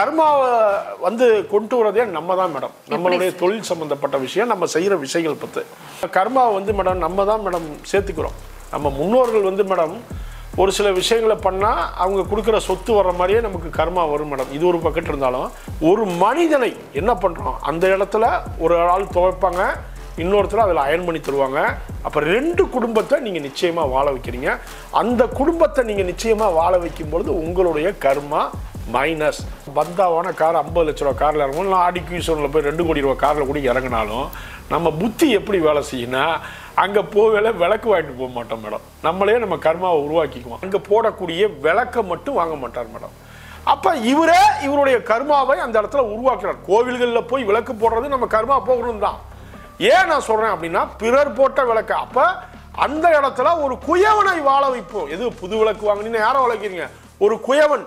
கர்மாவை வந்து கொண்டு வரதே நம்ம தான் மேடம் நம்மளுடைய தொழில் சம்பந்தப்பட்ட விஷயம் நம்ம செய்யற விஷயங்கள் பத்து கர்மாவை வந்து மேடம் நம்ம தான் மேடம் சேர்த்துக்கிறோம் நம்ம முன்னோர்கள் வந்து மேடம் ஒரு சில விஷயங்களை பண்ணால் அவங்க கொடுக்குற சொத்து வர்ற மாதிரியே நமக்கு கர்மா வரும் மேடம் இது ஒரு பக்கெட் இருந்தாலும் ஒரு மனிதனை என்ன பண்ணுறோம் அந்த இடத்துல ஒரு ஆள் துவைப்பாங்க இன்னொருத்தர் அதில் அயன் பண்ணி தருவாங்க அப்போ ரெண்டு குடும்பத்தை நீங்கள் நிச்சயமாக வாழ வைக்கிறீங்க அந்த குடும்பத்தை நீங்கள் நிச்சயமாக வாழ வைக்கும் பொழுது உங்களுடைய கர்மா மைனஸ் பந்தாவான கார் ஐம்பது லட்ச ரூபா காரில் இறங்கும் இல்லை ஆடி கியூசனில் போய் ரெண்டு கோடி ரூபா காரில் கூட இறங்கினாலும் நம்ம புத்தி எப்படி வேலை செய்யும்னா அங்கே போவேல விளக்கு வாங்கிட்டு போக மாட்டோம் மேடம் நம்மளே நம்ம கர்மாவை உருவாக்கிக்குவோம் அங்கே போடக்கூடிய விளக்கை மட்டும் வாங்க மாட்டார் மேடம் அப்ப இவரே இவருடைய கர்மாவை அந்த இடத்துல உருவாக்குறார் கோவில்களில் போய் விளக்கு போடுறது நம்ம கர்மா போகணும் தான் ஏன் நான் சொல்றேன் அப்படின்னா பிறர் போட்ட விளக்கு அப்ப அந்த இடத்துல ஒரு குயவனை வாழ வைப்போம் எது புது விளக்கு வாங்கினீங்க யாரை வளர்க்கிறீங்க ஒரு குயவன்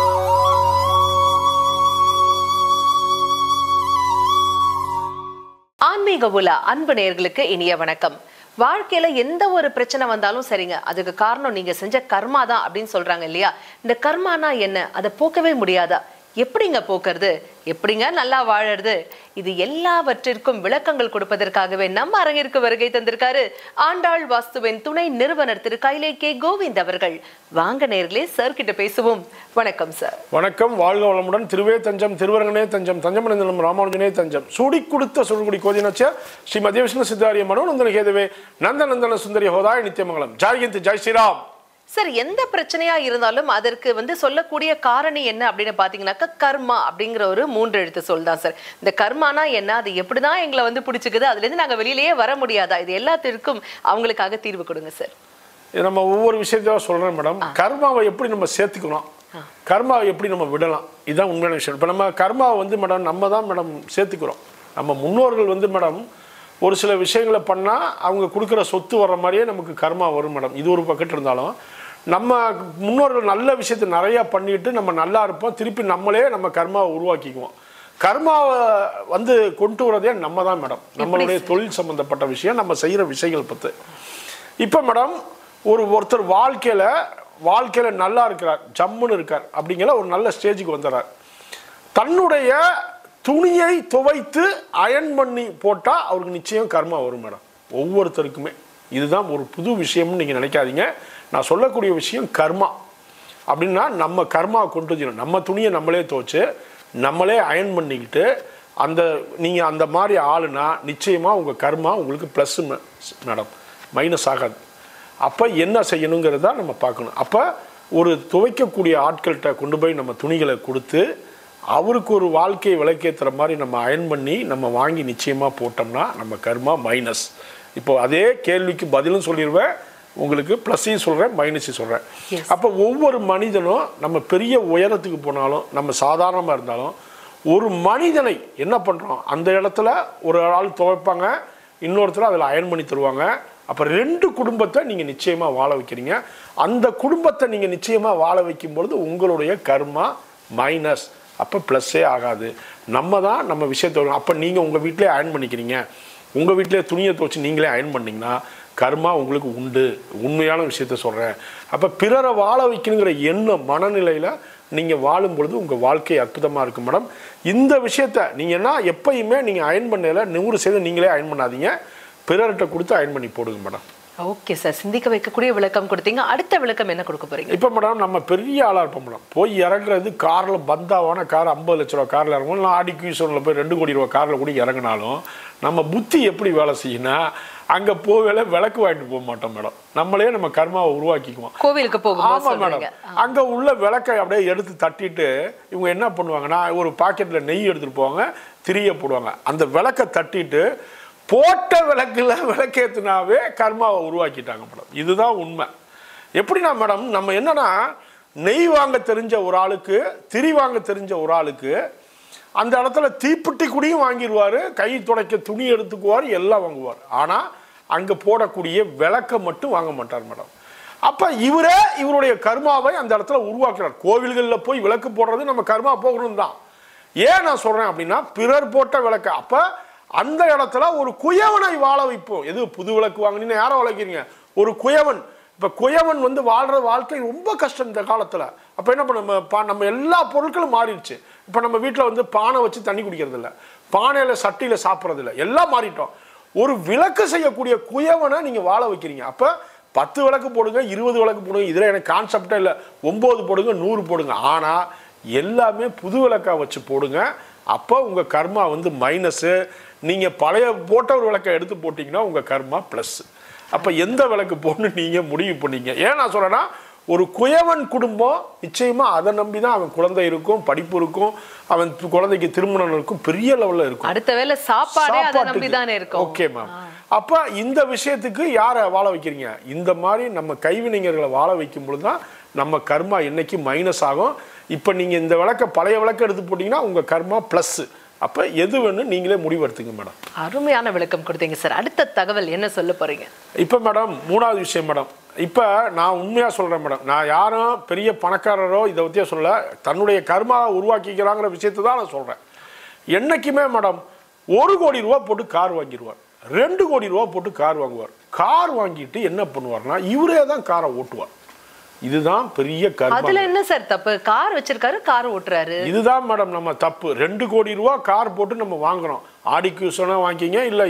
ஆன்மீக உலா அன்பு நேயர்களுக்கு இனிய வணக்கம் வாழ்க்கையில எந்த ஒரு பிரச்சனை வந்தாலும் சரிங்க அதுக்கு காரணம் நீங்க செஞ்ச கர்மா தான் அப்படின்னு சொல்றாங்க இல்லையா இந்த கர்மானா என்ன அதை போக்கவே முடியாதா எப்படிங்க போக்குறது எப்படிங்க நல்லா வாழறது இது எல்லாவற்றிற்கும் விளக்கங்கள் கொடுப்பதற்காகவே நம்ம அரங்கிற்கு வருகை தந்திருக்காரு ஆண்டாள் வாஸ்துவின் துணை நிறுவனர் திரு கைலை கே கோவிந்த் அவர்கள் வாங்க நேர்களே சார் கிட்ட பேசுவோம் வணக்கம் சார் வணக்கம் வாழ்க வளமுடன் திருவே தஞ்சம் திருவரங்கனே தஞ்சம் தஞ்சமடைந்தனம் ராமானுஜனே தஞ்சம் சூடி கொடுத்த சுருகுடி கோதினச்ச ஸ்ரீ மத்திய விஷ்ணு சித்தாரிய மனோநந்தன கேதுவே நந்த நந்தன சுந்தரி ஹோதாய நித்தியமங்கலம் ஜாய்கிந்த் ஜெய் ஸ்ரீராம் சார் எந்த பிரச்சனையா இருந்தாலும் அதற்கு வந்து சொல்லக்கூடிய காரணி என்ன அப்படின்னு பாத்தீங்கன்னாக்கா கர்மா அப்படிங்கிற ஒரு மூன்று எழுத்து சொல் தான் சார் இந்த கர்மானா என்ன அது எப்படிதான் எங்களை வந்து பிடிச்சிக்குது அதுல இருந்து நாங்க வெளியிலேயே வர முடியாதா இது எல்லாத்திற்கும் அவங்களுக்காக தீர்வு கொடுங்க சார் இது நம்ம ஒவ்வொரு விஷயத்தையும் சொல்றேன் மேடம் கர்மாவை எப்படி நம்ம சேர்த்துக்கணும் கர்மாவை எப்படி நம்ம விடலாம் இதுதான் உண்மையான விஷயம் இப்போ நம்ம கர்மாவை வந்து மேடம் நம்ம தான் மேடம் சேர்த்துக்கிறோம் நம்ம முன்னோர்கள் வந்து மேடம் ஒரு சில விஷயங்களை பண்ணால் அவங்க கொடுக்குற சொத்து வர்ற மாதிரியே நமக்கு கர்மா வரும் மேடம் இது ஒரு பக்கெட் இருந்தாலும் நம்ம முன்னோர்கள் நல்ல விஷயத்தை நிறையா பண்ணிட்டு நம்ம நல்லா இருப்போம் திருப்பி நம்மளே நம்ம கர்மாவை உருவாக்கிக்குவோம் கர்மாவை வந்து கொண்டு வரதே நம்ம தான் மேடம் நம்மளுடைய தொழில் சம்பந்தப்பட்ட விஷயம் நம்ம செய்கிற விஷயங்கள் பற்றி இப்போ மேடம் ஒரு ஒருத்தர் வாழ்க்கையில் வாழ்க்கையில் நல்லா இருக்கிறார் ஜம்முன்னு இருக்கார் அப்படிங்கிற ஒரு நல்ல ஸ்டேஜுக்கு வந்துடுறார் தன்னுடைய துணியை துவைத்து அயன் பண்ணி போட்டால் அவருக்கு நிச்சயம் கர்மா வரும் மேடம் ஒவ்வொருத்தருக்குமே இதுதான் ஒரு புது விஷயம்னு நீங்கள் நினைக்காதீங்க நான் சொல்லக்கூடிய விஷயம் கர்மா அப்படின்னா நம்ம கர்மா கொண்டு வந்துடணும் நம்ம துணியை நம்மளே துவைச்சு நம்மளே அயன் பண்ணிக்கிட்டு அந்த நீங்கள் அந்த மாதிரி ஆளுனா நிச்சயமாக உங்கள் கர்மா உங்களுக்கு ப்ளஸ் மேடம் மைனஸ் ஆகாது அப்போ என்ன செய்யணுங்கிறத தான் நம்ம பார்க்கணும் அப்போ ஒரு துவைக்கக்கூடிய ஆட்கள்கிட்ட கொண்டு போய் நம்ம துணிகளை கொடுத்து அவருக்கு ஒரு வாழ்க்கையை விளக்கேற்றுற மாதிரி நம்ம அயன் பண்ணி நம்ம வாங்கி நிச்சயமாக போட்டோம்னா நம்ம கர்மா மைனஸ் இப்போ அதே கேள்விக்கு பதிலும் சொல்லிடுவேன் உங்களுக்கு ப்ளஸ்ஸையும் சொல்கிறேன் மைனஸையும் சொல்கிறேன் Yes. அப்போ ஒவ்வொரு மனிதனும் நம்ம பெரிய உயரத்துக்கு போனாலும் நம்ம சாதாரணமாக இருந்தாலும் ஒரு மனிதனை என்ன பண்ணுறோம் அந்த இடத்துல ஒரு ஆள் துவைப்பாங்க இன்னொருத்தர் அதில் அயன் பண்ணி தருவாங்க அப்போ ரெண்டு குடும்பத்தை நீங்கள் நிச்சயமாக வாழ வைக்கிறீங்க அந்த குடும்பத்தை நீங்கள் நிச்சயமாக வாழ வைக்கும் பொழுது உங்களுடைய கர்மா மைனஸ் அப்போ ப்ளஸ்ஸே ஆகாது நம்ம தான் நம்ம விஷயத்தை அப்போ நீங்கள் உங்கள் வீட்டிலே அயன் பண்ணிக்கிறீங்க உங்கள் வீட்டிலே துணியை துவச்சி நீங்களே அயன் பண்ணீங்கன்னா கர்மா உங்களுக்கு உண்டு உண்மையான விஷயத்த சொல்கிறேன் அப்போ பிறரை வாழ வைக்கணுங்கிற எண்ணம் மனநிலையில் நீங்கள் வாழும் பொழுது உங்கள் வாழ்க்கை அற்புதமாக இருக்கும் மேடம் இந்த விஷயத்த நீங்கள் என்ன எப்பயுமே நீங்கள் அயன் பண்ணையில் நூறு சதவீதம் நீங்களே அயன் பண்ணாதீங்க பிறர்கிட்ட கொடுத்து அயன் பண்ணி போடுங்க மேடம் ஓகே சார் சிந்திக்க வைக்கக்கூடிய விளக்கம் கொடுத்தீங்க அடுத்த விளக்கம் என்ன கொடுக்க போறீங்க இப்போ மேடம் நம்ம பெரிய ஆளாக இருப்போம் மேடம் போய் இறங்குறது காரில் பந்தாவான கார் ஐம்பது லட்ச ரூபா காரில் இறங்கும் இல்லை ஆடி கியூசனில் போய் ரெண்டு கோடி ரூபா காரில் கூட இறங்கினாலும் நம்ம புத்தி எப்படி வேலை செய்யும்னா அங்கே போவேல விளக்கு வாங்கிட்டு போக மாட்டோம் மேடம் நம்மளே நம்ம கர்மாவை உருவாக்கிக்குவோம் கோவிலுக்கு போகும்போது ஆமா மேடம் சொல்றீங்க அங்க உள்ள விளக்கை அப்படியே எடுத்து தட்டிட்டு இவங்க என்ன பண்ணுவாங்கன்னா ஒரு பாக்கெட்ல நெய் எடுத்துட்டு போவாங்க திரிய போடுவாங்க அந்த விளக்கை தட்டிட்டு போட்ட விளக்குல விளக்கேத்துனாவே கர்மாவை உருவாக்கிட்டாங்க மேடம் இதுதான் உண்மை எப்படின்னா மேடம் நம்ம என்னன்னா நெய் வாங்க தெரிஞ்ச ஒரு ஆளுக்கு திரி வாங்க தெரிஞ்ச ஒரு ஆளுக்கு அந்த இடத்துல தீப்பெட்டி குடியும் வாங்கிடுவார் கை துடைக்க துணி எடுத்துக்குவார் எல்லாம் வாங்குவார் ஆனால் அங்கே போடக்கூடிய விளக்கை மட்டும் வாங்க மாட்டார் மேடம் அப்போ இவரே இவருடைய கர்மாவை அந்த இடத்துல உருவாக்குறார் கோவில்களில் போய் விளக்கு போடுறது நம்ம கர்மா போகணும் தான் ஏன் நான் சொல்கிறேன் அப்படின்னா பிறர் போட்ட விளக்கு அப்போ அந்த இடத்துல ஒரு குயவனை வாழ வைப்போம் எது புது விளக்கு வாங்கினீங்கன்னா யாரை வளர்க்கிறீங்க ஒரு குயவன் இப்போ குயவன் வந்து வாழ்கிற வாழ்க்கை ரொம்ப கஷ்டம் இந்த காலத்தில் அப்போ என்ன பண்ண நம்ம பா- நம்ம எல்லா பொருட்களும் மாறிடுச்சு இப்போ நம்ம வீட்டில் வந்து பானை வச்சு தண்ணி குடிக்கிறது இல்ல பானையில் சட்டியில் சாப்பிட்றது இல்ல எல்லாம் மாறிட்டோம் ஒரு விளக்கு செய்யக்கூடிய குயவனை நீங்கள் வாழ வைக்கிறீங்க அப்போ பத்து விளக்கு போடுங்க இருபது விளக்கு போடுங்க இதில் எனக்கு கான்செப்டே இல்லை ஒம்பது போடுங்க நூறு போடுங்க ஆனால் எல்லாமே புது விளக்கா வச்சு போடுங்க அப்போ உங்கள் கர்மா வந்து மைனஸு நீங்கள் பழைய போட்ட ஒரு விளக்கை எடுத்து போட்டிங்கன்னா உங்கள் கர்மா ப்ளஸ்ஸு அப்போ எந்த விளக்கு போடணும் நீங்கள் முடிவு பண்ணீங்க ஏன் நான் சொல்கிறேன்னா ஒரு குயவன் குடும்பம் நிச்சயமாக அதை நம்பி தான் அவன் குழந்தை இருக்கும் படிப்பு இருக்கும் அவன் குழந்தைக்கு திருமணம் இருக்கும் பெரிய லெவலில் இருக்கும் அடுத்த வேளை சாப்பாடே அதை நம்பி தானே இருக்கும் ஓகே மேம் அப்ப இந்த விஷயத்துக்கு யாரை வாழ வைக்கிறீங்க இந்த மாதிரி நம்ம கைவினைஞர்களை வாழ வைக்கும் பொழுது தான் நம்ம கர்மா என்னைக்கு மைனஸ் ஆகும் இப்போ நீங்க இந்த விளக்க பழைய விளக்க எடுத்து போட்டீங்கன்னா உங்க கர்மா ப்ளஸ் அப்ப எது வேணும் நீங்களே முடிவெடுத்துங்க மேடம் அருமையான விளக்கம் கொடுத்தீங்க சார் அடுத்த தகவல் என்ன சொல்ல போறீங்க இப்போ மேடம் மூணாவது விஷயம் மேடம் இப்போ நான் உண்மையாக சொல்கிறேன் மேடம் நான் யாரும் பெரிய பணக்காரரோ இதை பற்றியே சொல்ல தன்னுடைய கர்மாவை உருவாக்கிக்கிறாங்கிற விஷயத்தை தான் நான் சொல்கிறேன் என்னைக்குமே மேடம் ஒரு கோடி ரூபா போட்டு கார் வாங்கிடுவார் ரெண்டு கோடி ரூபா போட்டு கார் வாங்குவார் கார் வாங்கிட்டு என்ன பண்ணுவார்னா இவரே தான் காரை ஓட்டுவார் இதுதான் பெரிய கர்மா அதுல என்ன சார் தப்பு கார் வச்சிருக்காரு கார் ஓட்டுறாரு இதுதான் மேடம் நம்ம தப்பு ரெண்டு கோடி ரூபா கார் போட்டு நம்ம வாங்குறோம் ஆடி கியூசனா வாங்கிங்க இல்லை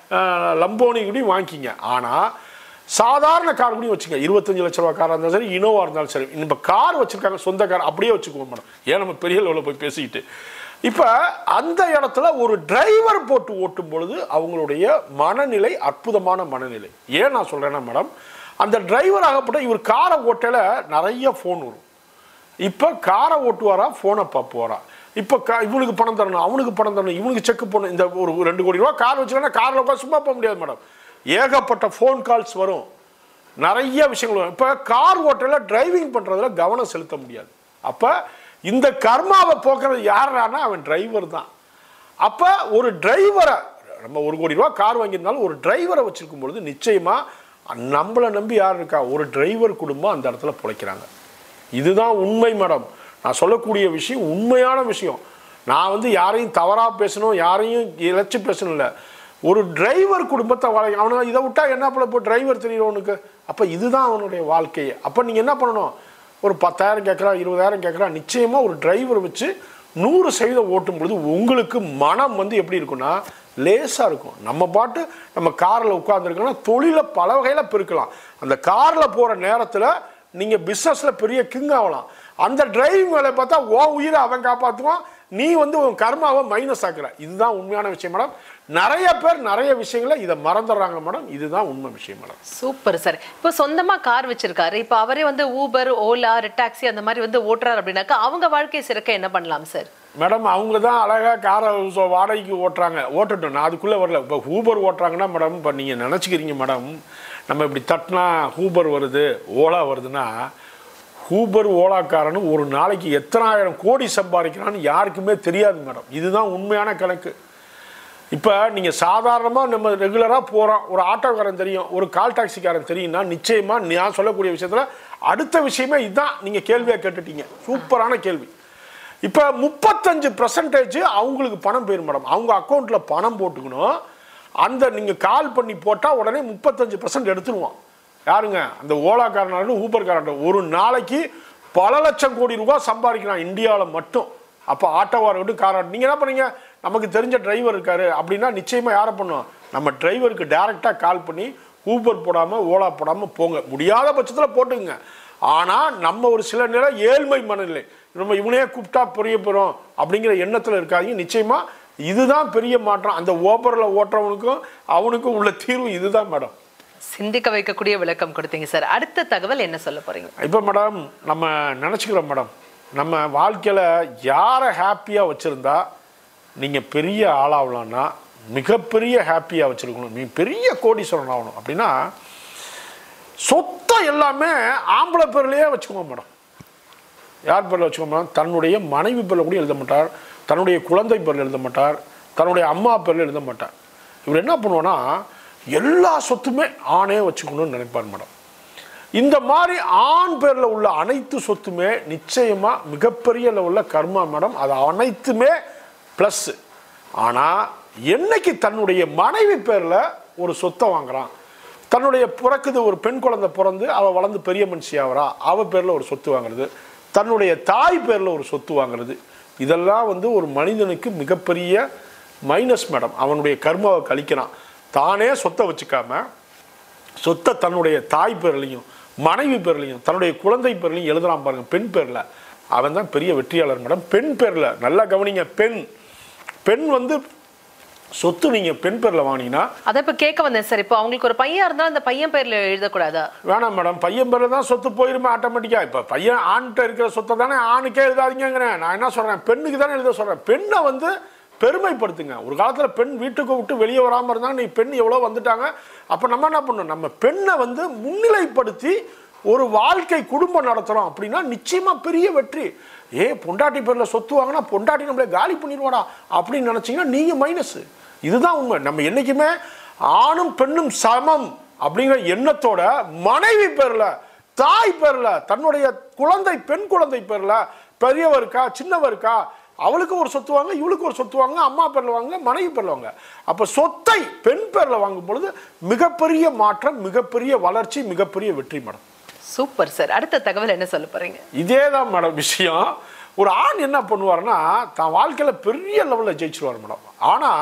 லம்போனி கூட வாங்கிக்கிங்க ஆனால் சாதாரண கார் கூட வச்சுங்க இருபத்தஞ்சு லட்ச ரூபா காராக இருந்தாலும் சரி இனோவா இருந்தாலும் சரி நம்ம கார் வச்சிருக்காங்க சொந்த கார் அப்படியே வச்சுக்குவோம் மேடம் ஏன் நம்ம பெரிய லெவலில் போய் பேசிக்கிட்டு இப்போ அந்த இடத்துல ஒரு டிரைவர் போட்டு ஓட்டும் பொழுது அவங்களுடைய மனநிலை அற்புதமான மனநிலை ஏன் நான் சொல்கிறேன்னா மேடம் அந்த டிரைவர் ஆகப்பட்ட இவர் காரை ஓட்டல நிறைய ஃபோன் வரும் இப்போ காரை ஓட்டுவாரா ஃபோனை பார்ப்புவாரா இப்போ கா இவனுக்கு பணம் தரணும் அவனுக்கு பணம் தரணும் இவனுக்கு செக் பண்ணணும் இந்த ஒரு ரெண்டு கோடி ரூபா கார் வச்சுக்கன்னா காரில் உட்காந்து சும்மா போக முடியாது மேடம் ஏகப்பட்ட ஃபோன் கால்ஸ் வரும் நிறைய விஷயங்கள் வரும் இப்போ கார் ஓட்டல டிரைவிங் பண்ணுறதுல கவனம் செலுத்த முடியாது அப்போ இந்த கர்மாவை போக்குறது யாரானா அவன் டிரைவர் தான் அப்போ ஒரு டிரைவரை நம்ம ஒரு கோடி ரூபா கார் வாங்கியிருந்தாலும் ஒரு டிரைவரை வச்சிருக்கும் பொழுது நிச்சயமாக நம்மளை நம்பி யார் இருக்கா ஒரு டிரைவர் குடும்பம் அந்த இடத்துல பிழைக்கிறாங்க இதுதான் உண்மை மேடம் நான் சொல்லக்கூடிய விஷயம் உண்மையான விஷயம் நான் வந்து யாரையும் தவறாக பேசணும் யாரையும் இழைச்சி பேசணும் இல்லை ஒரு டிரைவர் குடும்பத்தை வாழ அவனை இதை விட்டா என்ன பண்ண இப்போ டிரைவர் தெரியும் அவனுக்கு அப்போ இதுதான் அவனுடைய வாழ்க்கையே அப்போ நீங்கள் என்ன பண்ணணும் ஒரு பத்தாயிரம் கேட்குறா இருபதாயிரம் கேட்குறா நிச்சயமாக ஒரு டிரைவர் வச்சு நூறு சதவீதம் ஓட்டும் பொழுது உங்களுக்கு மனம் வந்து எப்படி இருக்கும்னா லேசாக இருக்கும் நம்ம பாட்டு நம்ம காரில் உட்காந்துருக்கோம்னா தொழிலை பல வகையில் பெருக்கலாம் அந்த காரில் போகிற நேரத்தில் நீங்கள் பிஸ்னஸில் பெரிய கிங் ஆகலாம் அந்த டிரைவிங் வேலையை பார்த்தா ஓ உயிரை அவன் காப்பாற்றுவான் நீ வந்து உன் கர்மாவை மைனஸ் ஆக்குற இதுதான் உண்மையான விஷயம் மேடம் நிறைய பேர் நிறைய விஷயங்களை இதை மறந்துடுறாங்க மேடம் இதுதான் உண்மை விஷயம் மேடம் சூப்பர் சார் இப்போ சொந்தமா கார் வச்சிருக்காரு இப்போ அவரே வந்து ஊபர் ஓலா டாக்ஸி அந்த மாதிரி வந்து ஓட்டுறாரு அப்படின்னாக்கா அவங்க வாழ்க்கை சிறக்க என்ன பண்ணலாம் சார் மேடம் அவங்க தான் அழகாக காரை சொ- வாடகைக்கு ஓட்டுறாங்க ஓட்டட்டும் நான் அதுக்குள்ளே வரல இப்போ ஊபர் ஓட்டுறாங்கன்னா மேடம் இப்போ நீங்கள் நினச்சிக்கிறீங்க மேடம் நம்ம இப்படி தட்டினா ஊபர் வருது ஓலா வருதுன்னா ஊபர் ஓலாக்காரனு ஒரு நாளைக்கு எத்தனாயிரம் கோடி சம்பாதிக்கிறான்னு யாருக்குமே தெரியாது மேடம் இதுதான் உண்மையான கணக்கு இப்போ நீங்கள் சாதாரணமாக நம்ம ரெகுலராக போகிறோம் ஒரு ஆட்டோக்காரன் தெரியும் ஒரு கால் டாக்ஸிக்காரன் தெரியும்னா நிச்சயமாக நான் சொல்லக்கூடிய விஷயத்தில் அடுத்த விஷயமே இதுதான் நீங்கள் கேள்வியாக கேட்டுட்டீங்க சூப்பரான கேள்வி இப்போ முப்பத்தஞ்சு பர்சன்டேஜ் அவங்களுக்கு பணம் போயிடும் மேடம் அவங்க அக்கௌண்ட்டில் பணம் போட்டுக்கணும் அந்த நீங்கள் கால் பண்ணி போட்டால் உடனே முப்பத்தஞ்சு பர்சன்ட் எடுத்துருவான் யாருங்க அந்த ஓலாக்காரனாலும் ஊபர்காரன் ஒரு நாளைக்கு பல லட்சம் கோடி ரூபாய் சம்பாதிக்கிறான் இந்தியாவில் மட்டும் அப்போ ஆட்டோவாக இருக்கட்டும் காராக நீங்கள் என்ன பண்ணீங்க நமக்கு தெரிஞ்ச டிரைவர் இருக்காரு அப்படின்னா நிச்சயமாக யாரை பண்ணுவோம் நம்ம டிரைவருக்கு டைரெக்டாக கால் பண்ணி ஊபர் போடாமல் ஓலா போடாமல் போங்க முடியாத பட்சத்தில் போட்டுங்க ஆனால் நம்ம ஒரு சில நிலை ஏழ்மை மனநிலை நம்ம இவனையே கூப்பிட்டா புரிய போகிறோம் அப்படிங்கிற எண்ணத்தில் இருக்காதீங்க நிச்சயமாக இதுதான் பெரிய மாற்றம் அந்த ஓபரில் ஓட்டுறவனுக்கும் அவனுக்கும் உள்ள தீர்வு இதுதான் மேடம் சிந்திக்க வைக்கக்கூடிய விளக்கம் கொடுத்தீங்க சார் அடுத்த தகவல் என்ன சொல்ல போறீங்க இப்போ மேடம் நம்ம நினச்சிக்கிறோம் மேடம் நம்ம வாழ்க்கையில் யாரை ஹாப்பியாக வச்சுருந்தா நீங்கள் பெரிய ஆளாகலான்னா மிகப்பெரிய ஹாப்பியாக வச்சுருக்கணும் நீ பெரிய கோடீஸ்வரன் ஆகணும் அப்படின்னா சொத்தை எல்லாமே ஆம்பளை பேர்லேயே வச்சுக்கோங்க மேடம் யார் பேரில் வச்சுக்கோங்க மேடம் தன்னுடைய மனைவி பேரில் கூட எழுத மாட்டார் தன்னுடைய குழந்தை பேரில் எழுத மாட்டார் தன்னுடைய அம்மா பேரில் எழுத மாட்டார் இவர் என்ன பண்ணுவோன்னா எல்லா சொத்துமே ஆணே வச்சுக்கணும்னு நினைப்பார் மேடம் இந்த மாதிரி ஆண் பேரில் உள்ள அனைத்து சொத்துமே நிச்சயமாக மிகப்பெரிய லெவலில் கர்மா மேடம் அது அனைத்துமே ப்ளஸ்ஸு ஆனால் என்னைக்கு தன்னுடைய மனைவி பேரில் ஒரு சொத்தை வாங்குறான் தன்னுடைய பிறக்குது ஒரு பெண் குழந்தை பிறந்து அவள் வளர்ந்து பெரிய மனுஷி ஆகிறா அவள் பேரில் ஒரு சொத்து வாங்குறது தன்னுடைய தாய் பேரில் ஒரு சொத்து வாங்குறது இதெல்லாம் வந்து ஒரு மனிதனுக்கு மிகப்பெரிய மைனஸ் மேடம் அவனுடைய கர்மாவை கழிக்கிறான் தானே சொத்தை வச்சுக்காம சொத்தை தன்னுடைய தாய் பேர்லையும் மனைவி பேர்லையும் தன்னுடைய குழந்தை பேர்லையும் எழுதுறான் பாருங்க பெண் பேர்ல அவன் தான் பெரிய வெற்றியாளர் மேடம் பெண் பேர்ல நல்லா கவனிங்க பெண் பெண் வந்து சொத்து நீங்க பெண் பேர்ல வாங்கினீங்கன்னா அதை இப்ப கேட்க வந்தேன் சார் இப்போ அவங்களுக்கு ஒரு பையன் இருந்தா அந்த பையன் பேர்ல எழுதக்கூடாதா வேணாம் மேடம் பையன் பேர்ல தான் சொத்து போயிருமே ஆட்டோமேட்டிக்கா இப்ப பையன் ஆண்கிட்ட இருக்கிற சொத்தை தானே ஆணுக்கே எழுதாதீங்கிறேன் நான் என்ன சொல்றேன் பெண்ணுக்கு தானே எழுத சொல்றேன் பெண்ணை வந்து பெருமைப்படுத்துங்க ஒரு காலத்துல பெண் வீட்டுக்கு விட்டு வெளியே வராம இருந்தாங்க நீ பெண் எவ்வளோ வந்துட்டாங்க அப்ப நம்ம என்ன பண்ணணும் நம்ம பெண்ணை வந்து முன்னிலைப்படுத்தி ஒரு வாழ்க்கை குடும்பம் நடத்துறோம் அப்படின்னா நிச்சயமா பெரிய வெற்றி ஏ பொண்டாட்டி பேர்ல சொத்து வாங்கினா பொண்டாட்டி நம்மளை காலி பண்ணிடுவாடா அப்படின்னு நினைச்சீங்கன்னா நீங்க மைனஸ் இதுதான் உண்மை நம்ம என்னைக்குமே ஆணும் பெண்ணும் சமம் அப்படிங்கிற எண்ணத்தோட மனைவி பேர்ல தாய் பேர்ல தன்னுடைய குழந்தை பெண் குழந்தை பேர்ல பெரியவருக்கா சின்னவருக்கா அவளுக்கு ஒரு சொத்து வாங்க இவளுக்கு ஒரு சொத்து வாங்க அம்மா பேர்ல வாங்க மனைவி பேர்ல வாங்க அப்ப சொத்தை பெண் பேர்ல வாங்கும் பொழுது மிகப்பெரிய மாற்றம் மிகப்பெரிய வளர்ச்சி மிகப்பெரிய வெற்றி மேடம் சூப்பர் சார் அடுத்த தகவல் என்ன சொல்ல போறீங்க இதே தான் மேடம் விஷயம் ஒரு ஆண் என்ன பண்ணுவாருன்னா தான் வாழ்க்கையில பெரிய லெவலில் ஜெயிச்சிருவார் மேடம் ஆனா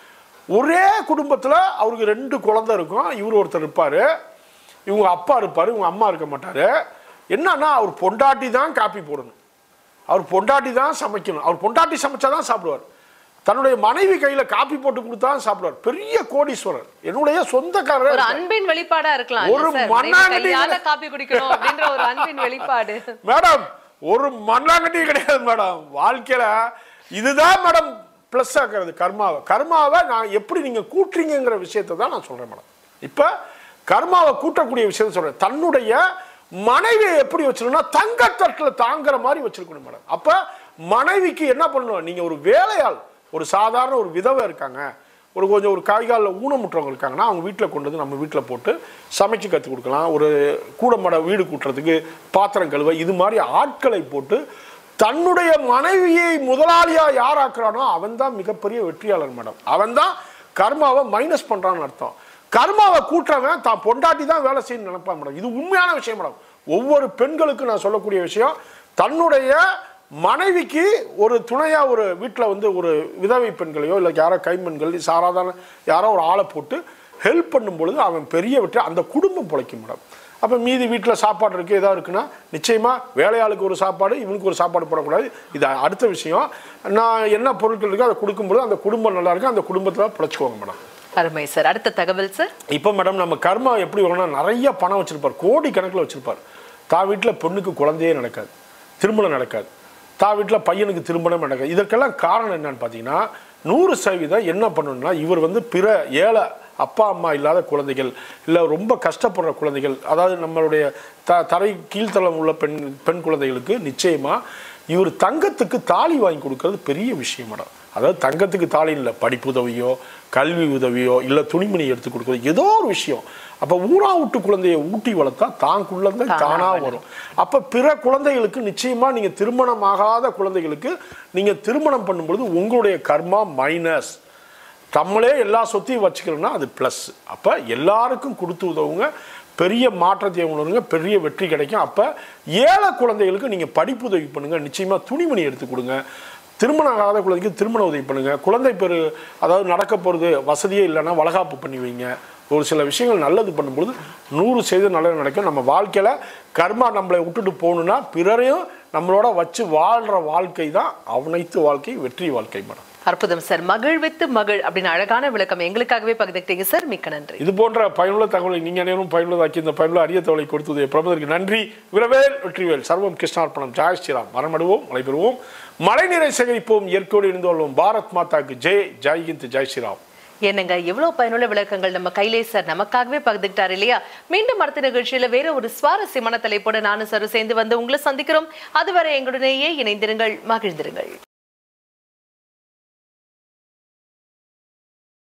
ஒரே குடும்பத்துல அவருக்கு ரெண்டு குழந்தை இருக்கும் இவர் ஒருத்தர் இருப்பாரு இவங்க அப்பா இருப்பாரு இவங்க அம்மா இருக்க மாட்டாரு என்னன்னா அவர் பொண்டாட்டி தான் காப்பி போடணும் அவர் பொண்டாட்டி தான் சமைக்கணும் அவர் பொண்டாட்டி சமைச்சாதான் சாப்பிடுவார் தன்னுடைய மனைவி கையில காப்பி போட்டு கொடுத்தா தான் சாப்பிடுவார் பெரிய கோடீஸ்வரர் என்னுடைய சொந்தக்காரர் ஒரு அன்பின் வெளிப்பாடா இருக்கலாம் ஒரு இல்ல சார்? மண்ணாங்கட்டி கையால கூட- காப்பி குடிக்கணும் அப்படின்ற ஒரு அன்பின் வெளிப்பாடு மேடம் ஒரு மண்ணாங்கட்டியும் கிடையாது மேடம் வாழ்க்கையில இதுதான் மேடம் ப்ளஸ் ஆக்குறது கர்மாவை கர்மாவை நான் எப்படி நீங்க கூட்டுறீங்கிற விஷயத்தை தான் நான் சொல்றேன் மேடம் இப்ப கர்மாவை கூட்டக்கூடிய விஷயத்தை சொல்றேன் தன்னுடைய மனைவியை எப்படி வச்சிருக்கணும்னா தங்கத்தட்டில் தாங்குற மாதிரி வச்சிருக்கணும் மேடம் அப்ப மனைவிக்கு என்ன பண்ணணும் நீங்க ஒரு வேலையாள் ஒரு சாதாரண ஒரு விதவை இருக்காங்க ஒரு கொஞ்சம் ஒரு காய்காலில் ஊனமுற்றவங்க இருக்காங்கன்னா அவங்க வீட்டில் கொண்டு வந்து நம்ம வீட்டில் போட்டு சமைக்க கற்றுக் கொடுக்கலாம் ஒரு கூடமட வீடு கூட்டுறதுக்கு பாத்திரம் கழுவ இது மாதிரி ஆட்களை போட்டு தன்னுடைய மனைவியை முதலாளியா யார் ஆக்குறானோ அவன் தான் மிகப்பெரிய வெற்றியாளர் மேடம் அவன் தான் கர்மாவை மைனஸ் பண்றான்னு அர்த்தம் கர்மாவை கூட்டுறவன் தான் பொண்டாட்டி தான் வேலை செய்யணும்னு நினைப்பான் மேடம் இது உண்மையான விஷயம் மேடம் ஒவ்வொரு பெண்களுக்கும் நான் சொல்லக்கூடிய விஷயம் தன்னுடைய மனைவிக்கு ஒரு துணையா ஒரு வீட்டில் வந்து ஒரு விதவை பெண்களையோ இல்லை யாரோ கைம்பெண்கள் சாராதாரண யாரோ ஒரு ஆளை போட்டு ஹெல்ப் பண்ணும் பொழுது அவன் பெரிய வெற்றி அந்த குடும்பம் பிழைக்கும் மேடம் அப்போ மீதி வீட்டில் சாப்பாடு இருக்குது ஏதாவது இருக்குன்னா நிச்சயமாக வேலையாளுக்கு ஒரு சாப்பாடு இவனுக்கு ஒரு சாப்பாடு போடக்கூடாது இது அடுத்த விஷயம் நான் என்ன பொருட்கள் இருக்கோ அதை கொடுக்கும்போது அந்த குடும்பம் நல்லா இருக்கும் அந்த குடும்பத்தில் பிழைச்சிக்குவாங்க மேடம் அருமை சார் அடுத்த தகவல் சார் இப்போ மேடம் நம்ம கர்மா எப்படி வரும்னா நிறைய பணம் வச்சிருப்பார் கோடி கணக்கில் வச்சிருப்பார் தான் வீட்டில் பொண்ணுக்கு குழந்தையே நடக்காது திருமணம் நடக்காது தான் வீட்டில் பையனுக்கு திருமணம் நடக்காது இதற்கெல்லாம் காரணம் என்னன்னு பார்த்தீங்கன்னா நூறு சதவீதம் என்ன பண்ணணும்னா இவர் வந்து பிற ஏழை அப்பா அம்மா இல்லாத குழந்தைகள் இல்லை ரொம்ப கஷ்டப்படுற குழந்தைகள் அதாவது நம்மளுடைய த தரை கீழ்த்தளம் உள்ள பெண் பெண் குழந்தைகளுக்கு நிச்சயமாக இவர் தங்கத்துக்கு தாலி வாங்கி கொடுக்கறது பெரிய விஷயம் மேடம் அதாவது தங்கத்துக்கு தாலி இல்லை படிப்பு உதவியோ கல்வி உதவியோ இல்லை துணிமணி எடுத்து கொடுக்குறது ஏதோ ஒரு விஷயம் அப்போ ஊரா விட்டு குழந்தைய ஊட்டி வளர்த்தா தான் குழந்தை தானா வரும் அப்போ பிற குழந்தைகளுக்கு நிச்சயமா நீங்க திருமணம் ஆகாத குழந்தைகளுக்கு நீங்க திருமணம் பண்ணும்பொழுது உங்களுடைய கர்மா மைனஸ் நம்மளே எல்லா சொத்தையும் வச்சுக்கிறோம்னா அது ப்ளஸ் அப்போ எல்லாருக்கும் கொடுத்து உதவுங்க பெரிய மாற்றத்தை உணருங்க பெரிய வெற்றி கிடைக்கும் அப்போ ஏழை குழந்தைகளுக்கு நீங்கள் படிப்பு உதவி பண்ணுங்க நிச்சயமாக துணிமணி எடுத்து கொடுங்க திருமணம் ஆகாத குழந்தைக்கு திருமண உதவி பண்ணுங்க குழந்தை பெரு அதாவது நடக்க போகிறது வசதியே இல்லைன்னா வளகாப்பு பண்ணி வைங்க ஒரு சில விஷயங்கள் நல்லது பண்ணும்பொழுது நூறு செய்து நல்லது நடக்கும் நம்ம வாழ்க்கையில் கர்மா நம்மளை விட்டுட்டு போகணுன்னா பிறரையும் நம்மளோட வச்சு வாழ்கிற வாழ்க்கை தான் அனைத்து வாழ்க்கை வெற்றி வாழ்க்கை மேடம் அற்புதம் சார் மகிழ்வித்து மகிழ் அப்படின்னு அழகான விளக்கம் எங்களுக்காகவே பகிர்ந்துக்கிட்டீங்க சார் மிக்க நன்றி இது போன்ற பயனுள்ள தகவலை நீங்க அனைவரும் பயனுள்ளதாக்கி இந்த பயனுள்ள அரிய தகவலை கொடுத்தது பிரபதற்கு நன்றி விரவேல் வெற்றிவேல் சர்வம் கிருஷ்ணார்ப்பணம் ஜாய் ஸ்ரீராம் மரமடுவோம் மலைபெறுவோம் மழைநீரை சேகரிப்போம் இயற்கையோடு இருந்து கொள்வோம் பாரத் மாதாக்கு ஜெய் ஜெய் ஹிந்த் ஜெய் ஸ்ரீராம் என்னங்க எவ்வளவு பயனுள்ள விளக்கங்கள் நம்ம கைலே சார் நமக்காகவே பகிர்ந்துக்கிட்டாரு இல்லையா மீண்டும் அடுத்த நிகழ்ச்சியில வேற ஒரு சுவாரஸ்யமான தலைப்போட நானும் சார் சேர்ந்து வந்து உங்களை சந்திக்கிறோம் அதுவரை எங்களுடனேயே இணைந்திருங்கள் மகிழ்ந்திருங்கள்